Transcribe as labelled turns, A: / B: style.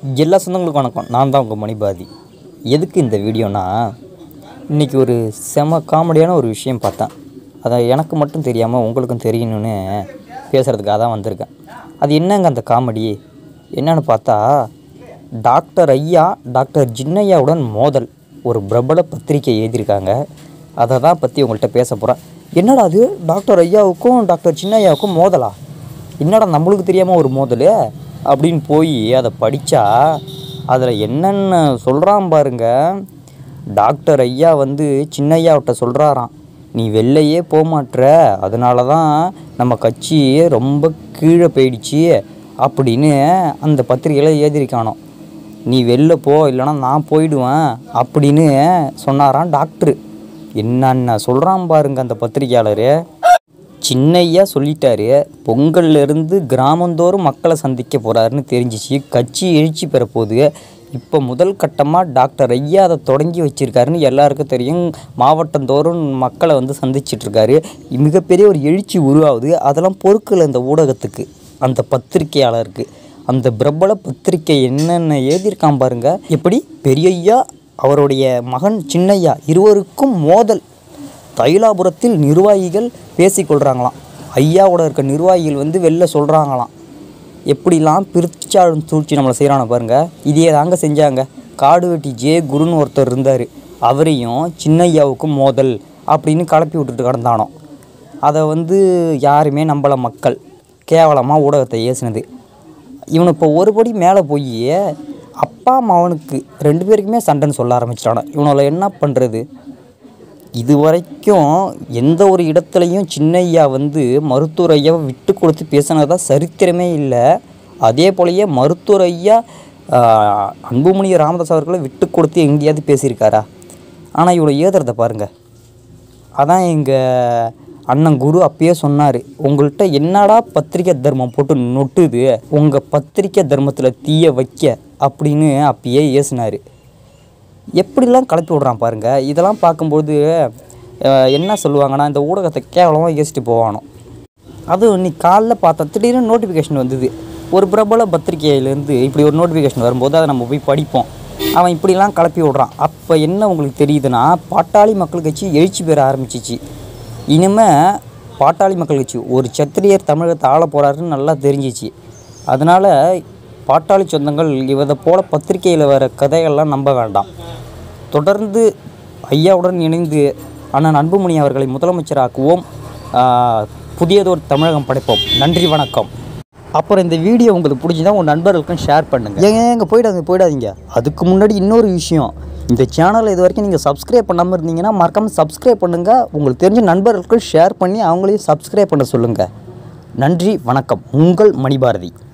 A: எல்லா சொந்தங்களுக்கும் வணக்கம் நான் தான் உங்கள் மணிபாதி எதுக்கு இந்த வீடியோனா இன்றைக்கி ஒரு செம காமெடியான ஒரு விஷயம் பார்த்தேன் அதை எனக்கு மட்டும் தெரியாமல் உங்களுக்கும் தெரியணும்னு பேசுகிறதுக்காக தான் வந்திருக்கேன் அது என்னங்க அந்த காமெடி என்னன்னு பார்த்தா டாக்டர் ஐயா டாக்டர் ஜின்னையாவுடன் மோதல் ஒரு பிரபல பத்திரிக்கை எழுதியிருக்காங்க அதை தான் பற்றி உங்கள்கிட்ட பேச போகிறேன் என்னடா அது டாக்டர் ஐயாவுக்கும் டாக்டர் சின்னையாவுக்கும் மோதலா என்னடா நம்மளுக்கு தெரியாமல் ஒரு மோதல் அப்படின்னு போய் அதை படித்தா அதில் என்னென்ன சொல்கிறான் பாருங்க டாக்டர் ஐயா வந்து சின்னையாவிட்ட சொல்கிறாராம் நீ வெளிலையே போக மாட்ற அதனால தான் நம்ம கட்சி ரொம்ப கீழே போயிடுச்சு அப்படின்னு அந்த பத்திரிக்கையில் எழுதியிருக்கானோ நீ வெளில போ இல்லைன்னா நான் போயிடுவேன் அப்படின்னு சொன்னாராம் டாக்டரு என்னென்ன சொல்கிறான் பாருங்க அந்த பத்திரிக்கையாளர் சின்னையா சொல்லிட்டாரு பொங்கல்ல இருந்து கிராமந்தோறும் மக்களை சந்திக்க போகிறாருன்னு தெரிஞ்சிச்சு கட்சி எழுச்சி பெற போகுது இப்போ முதல் கட்டமாக டாக்டர் ஐயா அதை தொடங்கி வச்சிருக்காருன்னு எல்லாருக்கும் தெரியும் மாவட்டந்தோறும் மக்களை வந்து சந்திச்சிட்டு இருக்காரு மிகப்பெரிய ஒரு எழுச்சி உருவாகுது அதெல்லாம் பொறுக்கல இந்த ஊடகத்துக்கு அந்த பத்திரிக்கையாளருக்கு அந்த பிரபல பத்திரிக்கை என்னென்ன எழுதியிருக்கான் பாருங்க எப்படி பெரியய்யா அவருடைய மகன் சின்னையா இருவருக்கும் மோதல் தைலாபுரத்தில் நிர்வாகிகள் பேசிக்கொள்கிறாங்களாம் ஐயாவோட இருக்க நிர்வாகிகள் வந்து வெளில சொல்கிறாங்களாம் எப்படிலாம் பிரிச்சாழும் சூழ்ச்சி நம்மளை செய்கிறான பாருங்க இதே தாங்க செஞ்சாங்க காடு வெட்டி ஜே குருன்னு ஒருத்தர் இருந்தார் அவரையும் சின்னையாவுக்கும் மோதல் அப்படின்னு கலப்பி விட்டுட்டு கிடந்தானோ அதை வந்து யாருமே நம்பல மக்கள் கேவலமாக ஊடகத்தை ஏசுனது இவனு இப்போ ஒரு படி மேலே போய் அப்பா மகனுக்கு ரெண்டு பேருக்குமே சண்டைன்னு சொல்ல ஆரம்பிச்சிட்டானோ இவனால என்ன பண்ணுறது இது வரைக்கும் எந்த ஒரு இடத்துலையும் சின்னையா வந்து மருத்துவர் ஐயாவை விட்டு கொடுத்து பேசினதா சரித்திரமே இல்லை அதே போலயே மருத்துவர் ஐயா ஆஹ், அன்புமணி ராமதாஸ் அவர்களை விட்டு கொடுத்து எங்கேயாவது பேசியிருக்காரா ஆனால் இவ்வளோ ஏதுறதை பாருங்கள் அதான் எங்கள் அண்ணன் குரு அப்பயே சொன்னார் உங்கள்கிட்ட என்னடா பத்திரிக்கை தர்மம் போட்டு நொட்டுது உங்கள் பத்திரிக்கை தர்மத்தில் தீய வைக்க அப்படின்னு அப்பயே ஏசினார் எப்படிலாம் கலப்பி விட்றான் பாருங்க இதெல்லாம் பார்க்கும்போது அஹ், என்ன சொல்லுவாங்கன்னா இந்த ஊடகத்தை கேவலமாக யோசிச்சுட்டு போவானோ அதுவும் இன்னைக்கு காலைல பார்த்தா திடீர்னு நோட்டிஃபிகேஷன் வந்தது ஒரு பிரபல பத்திரிகையிலேருந்து இப்படி ஒரு நோட்டிஃபிகேஷன் வரும்போது அதை நம்ம போய் படிப்போம் அவன் இப்படிலாம் கலப்பி விட்றான் அப்போ என்ன உங்களுக்கு தெரியுதுன்னா பாட்டாளி மக்கள் கட்சி எழுச்சி பெற ஆரம்பிச்சிச்சு இனிமேல் பாட்டாளி மக்கள் கட்சி ஒரு சத்திரியர் தமிழகத்தை ஆள போகிறாருன்னு நல்லா தெரிஞ்சிச்சு அதனால் பாட்டாளி சொந்தங்கள் இவதை போல பத்திரிக்கையில் வர கதைகள்லாம் நம்ப வேண்டாம் தொடர்ந்து ஐயாவுடன் இணைந்து அண்ணன் அன்புமணி அவர்களை முதலமைச்சராக்குவோம் ஆஹ், புதியதொரு தமிழகம் படைப்போம் நன்றி வணக்கம் அப்புறம் இந்த வீடியோ உங்களுக்கு பிடிச்சிருந்தா உங்கள் நண்பர்களுக்கும் ஷேர் பண்ணுங்கள் ஏங்க ஏங்க போயிடாதீங்க போயிடாதீங்க அதுக்கு முன்னாடி இன்னொரு விஷயம் இந்த சேனலை இது வரைக்கும் நீங்கள் சப்ஸ்கிரைப் பண்ணாமல் இருந்தீங்கன்னா மறக்காமல் சப்ஸ்கிரைப் பண்ணுங்கள் உங்களுக்கு தெரிஞ்ச நண்பர்களுக்கும் ஷேர் பண்ணி அவங்களையும் சப்ஸ்கிரைப் பண்ண சொல்லுங்கள் நன்றி வணக்கம் உங்கள் மணிபாரதி